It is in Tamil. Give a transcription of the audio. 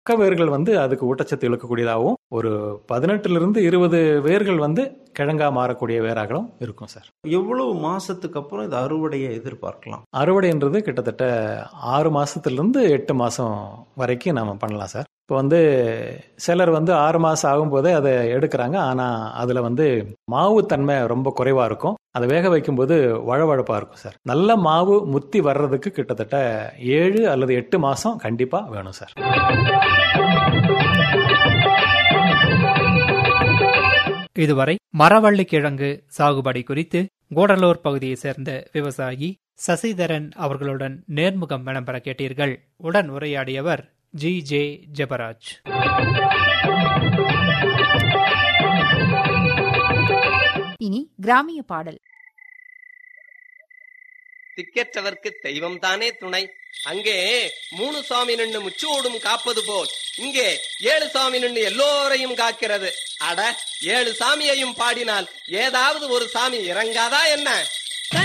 பக்க வேர்கள் வந்து அதுக்கு ஊட்டச்சத்து இழுக்கக்கூடியதாகவும் ஒரு பதினெட்டுல இருந்து இருபது வேர்கள் வந்து கிழங்கா மாறக்கூடிய வேராகளும் இருக்கும் சார் எவ்வளவு மாசத்துக்கு அப்புறம் இது அறுவடையை எதிர்பார்க்கலாம் அறுவடைன்றது கிட்டத்தட்ட ஆறு மாசத்துல இருந்து எட்டு மாசம் வரைக்கும் நாம பண்ணலாம் சார் இப்போ வந்து சிலர் வந்து ஆறு மாசம் ஆகும்போதே அதை எடுக்கிறாங்க ஆனா அதுல வந்து மாவு தன்மை ரொம்ப குறைவா இருக்கும் அதை வேக வைக்கும்போது வழவழப்பா இருக்கும் சார் நல்ல மாவு முத்தி வர்றதுக்கு கிட்டத்தட்ட ஏழு அல்லது எட்டு மாசம் கண்டிப்பா வேணும் சார் இதுவரை மரவள்ளி கிழங்கு சாகுபடி குறித்து கூடலூர் பகுதியைச் சேர்ந்த விவசாயி சசிதரன் அவர்களுடன் நேர்முகம் இடம்பெற கேட்டீர்கள் உடன் உரையாடியவர் ஜி ஜே ஜெபராஜ் இனி கிராமிய பாடல் திக்கற்றவர்க்கு தெய்வம் தானே துணை அங்கே மூணு சாமி நின்னு முச்சோடும் காப்பது போல் இங்கே ஏழு சாமி நின்னு எல்லோரையும் காக்கிறது அட ஏழு சாமியையும் பாடினால் ஏதாவது ஒரு சாமி இறங்காதா என்ன